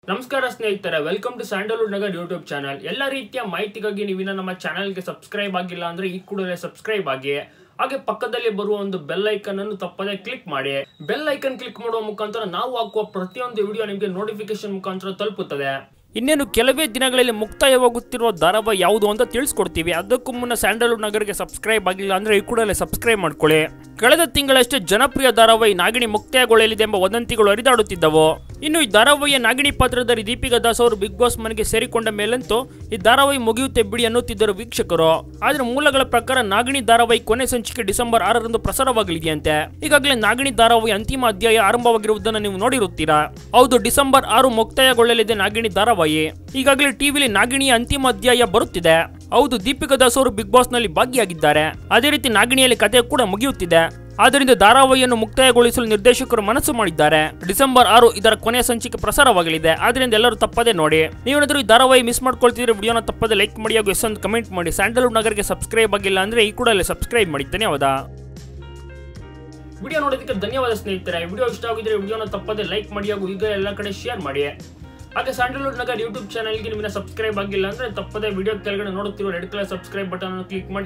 ನಮಸ್ಕಾರ ಸ್ನೇಹಿತರೆ welcome to Sandalwood Nagar YouTube channel ಎಲ್ಲ ರೀತಿಯ ಮಾಹಿತಿಗಾಗಿ ನೀವಿನ್ನ ನಮ್ಮ ಚಾನಲ್ಗೆ ಸಬ್ಸ್ಕ್ರೈಬ್ ಆಗಿಲ್ಲ ಅಂದ್ರೆ ಈ ಕೂಡಲೇ ಸಬ್ಸ್ಕ್ರೈಬ್ ಆಗಿ ಹಾಗೆ ಪಕ್ಕದಲ್ಲಿ ಬರುವ ಒಂದು ಬೆಲ್ ಐಕನ್ ಅನ್ನು ತಪ್ಪದೆ ಕ್ಲಿಕ್ ಮಾಡಿ ಬೆಲ್ ಐಕನ್ ಕ್ಲಿಕ್ ಮಾಡುವ ಮುಖಾಂತರ ನಾವು ಹಾಕುವ ಪ್ರತಿಯೊಂದು ವಿಡಿಯೋ ನಿಮಗೆ ನೋಟಿಫಿಕೇಶನ್ ಮುಖಾಂತರ ತಲುಪುತ್ತದೆ ಇನ್ನೇನು ಕೆಲವೇ ದಿನಗಳಲ್ಲಿ ಮುಕ್ತಾಯವಾಗುತ್ತಿರುವ ಧಾರಾವಾಹಿ ಯಾವುದು ಅಂತ ತಿಳಿಸ್ಕೊಡ್ತೀವಿ ಅದಕ್ಕೂ ಮುನ್ನ ಸ್ಯಾಂಡಲ್ವುಡ್ ನಗರ್ಗೆ ಸಬ್ಸ್ಕ್ರೈಬ್ ಆಗಿಲ್ಲ ಅಂದ್ರೆ ಈ ಕೂಡಲೇ ಸಬ್ಸ್ಕ್ರೈಬ್ ಮಾಡ್ಕೊಳ್ಳಿ ಕಳೆದ ತಿಂಗಳಷ್ಟೇ ಜನಪ್ರಿಯ ಧಾರಾವಾಹಿ ನಾಗಿಣಿ ಮುಕ್ತಾಯಗೊಳ್ಳಲಿದೆ ಎಂಬ ವದಂತಿಗಳು ಹರಿದಾಡುತ್ತಿದ್ದವು ಇನ್ನು ಈ ಧಾರಾವಾಹಿಯ ನಾಗಿಣಿ ಪಾತ್ರಧಾರಿ ದೀಪಿಕಾ ದಾಸ್ ಅವರು ಬಿಗ್ ಬಾಸ್ ಮನೆಗೆ ಸೇರಿಕೊಂಡ ಮೇಲಂತೂ ಈ ಧಾರಾವಾಹಿ ಮುಗಿಯುತ್ತೆ ಬಿಡಿ ಅನ್ನುತ್ತಿದ್ದರು ವೀಕ್ಷಕರು ಆದ್ರೆ ಮೂಲಗಳ ಪ್ರಕಾರ ನಾಗಿಣಿ ಧಾರಾವಾಹಿ ಕೊನೆ ಸಂಚಿಕೆ ಡಿಸೆಂಬರ್ ಆರರಂದು ಪ್ರಸಾರವಾಗಲಿದೆಯಂತೆ ಈಗಾಗಲೇ ನಾಗಿಣಿ ಧಾರಾವಾಹಿ ಅಂತಿಮ ಅಧ್ಯಾಯ ಆರಂಭವಾಗಿರುವುದನ್ನು ನೀವು ನೋಡಿರುತ್ತೀರಾ ಹೌದು ಡಿಸೆಂಬರ್ ಆರು ಮುಕ್ತಾಯಗೊಳ್ಳಲಿದೆ ನಾಗಿಣಿ ಧಾರಾವಾಹಿ ಈಗಾಗಲೇ ಟಿವಿಲಿ ನಾಗಿಣಿಯ ಅಂತಿಮ ಅಧ್ಯಾಯ ಬರುತ್ತಿದೆ ಹೌದು ದೀಪಿಕಾ ದಾಸ್ ಅವರು ಬಿಗ್ ಬಾಸ್ ನಲ್ಲಿ ಭಾಗಿಯಾಗಿದ್ದಾರೆ ಅದೇ ರೀತಿ ನಾಗಿಣಿಯಲ್ಲಿ ಕಥೆ ಕೂಡ ಮುಗಿಯುತ್ತಿದೆ ಆದ್ದರಿಂದ ಧಾರಾವಾಹಿಯನ್ನು ಮುಕ್ತಾಯಗೊಳಿಸಲು ನಿರ್ದೇಶಕರು ಮನಸ್ಸು ಮಾಡಿದ್ದಾರೆ ಡಿಸೆಂಬರ್ ಆರು ಇದರ ಕೊನೆಯ ಸಂಚಿಕೆ ಪ್ರಸಾರವಾಗಲಿದೆ ಆದ್ದರಿಂದ ಎಲ್ಲರೂ ತಪ್ಪದೆ ನೋಡಿ ನೀವೇನಾದ್ರೂ ಈ ಧಾರಾವಾಹಿ ಮಿಸ್ ಮಾಡ್ಕೊಳ್ತಿದ್ರೆ ವಿಡಿಯೋನ ತಪ್ಪದೆ ಲೈಕ್ ಮಾಡಿ ಹಾಗೂ ಎಷ್ಟೊಂದು ಕಮೆಂಟ್ ಮಾಡಿ ಸ್ಯಾಂಡಲ್ವುಡ್ ನಗರ್ಗೆ ಸಬ್ಸ್ಕ್ರೈಬ್ ಆಗಿಲ್ಲ ಅಂದ್ರೆ ಈ ಕೂಡಲೇ ಸಬ್ಸ್ಕ್ರೈಬ್ ಮಾಡಿ ಧನ್ಯವಾದ ವಿಡಿಯೋ ನೋಡೋದಕ್ಕೆ ಧನ್ಯವಾದ ಸ್ನೇಹಿತರೆ ವಿಡಿಯೋ ಇಷ್ಟ ಆಗಿದ್ರೆ ವಿಡಿಯೋನ ತಪ್ಪದೆ ಲೈಕ್ ಮಾಡಿ ಹಾಗೂ ಈಗ ಎಲ್ಲ ಕಡೆ ಶೇರ್ ಮಾಡಿ ಹಾಗೆ ಸ್ಯಾಂಡಲ್ವುಡ್ ನಗರ್ ಯೂಟ್ಯೂಬ್ ಚಾನಲ್ಗೆ ನಿಮ್ಮನ್ನ ಸಬ್ಸ್ಕ್ರೈಬ್ ಆಗಿಲ್ಲ ಅಂದ್ರೆ ತಪ್ಪದೆ ವಿಡಿಯೋ ಕೆಳಗಡೆ ನೋಡುತ್ತಿರುವ ರೆಡ್ ಕಲರ್ ಸಬ್ಸ್ಕ್ರೈಬ್ ಬಟನ್ ಅನ್ನು ಕ್ಲಿಕ್ ಮಾಡಿ